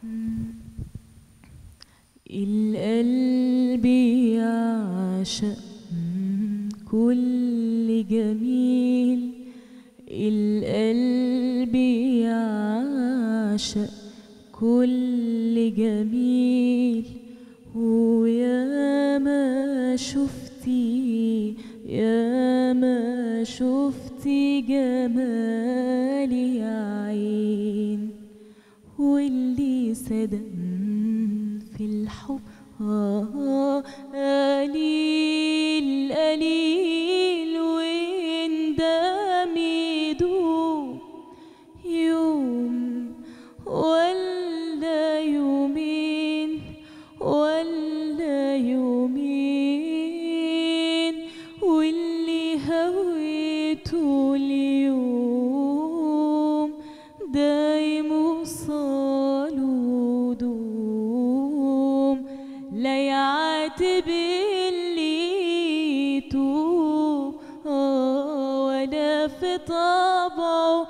القلب يعشق كل جميل القلب يعشق كل جميل ويا ما شفتي يا ما شفتي جمال يا عين واللي صدم في الحب آه قليل قليل وندم يدوب يوم ولا يومين ولا يومين واللي هويته اليوم دايم وصاله دوم لا يعاتب اللي يتوب آه ولا في طبعه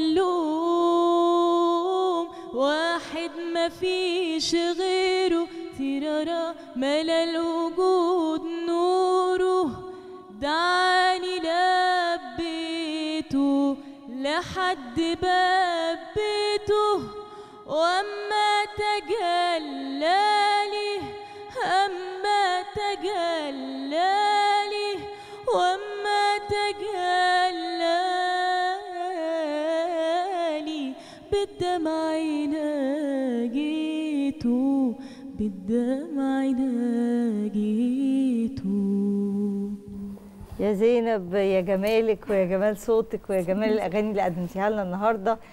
اللوم واحد ما فيش غيره ترارا ملا الوجود نوره دعاني لبيته لحد باب بيته واما تجلالي اما تجلالي واما تجلالي بالدمع ناجيته بالدمع ناجيته يا زينب يا جمالك ويا جمال صوتك ويا جمال الاغاني اللي قدمتيها لنا النهارده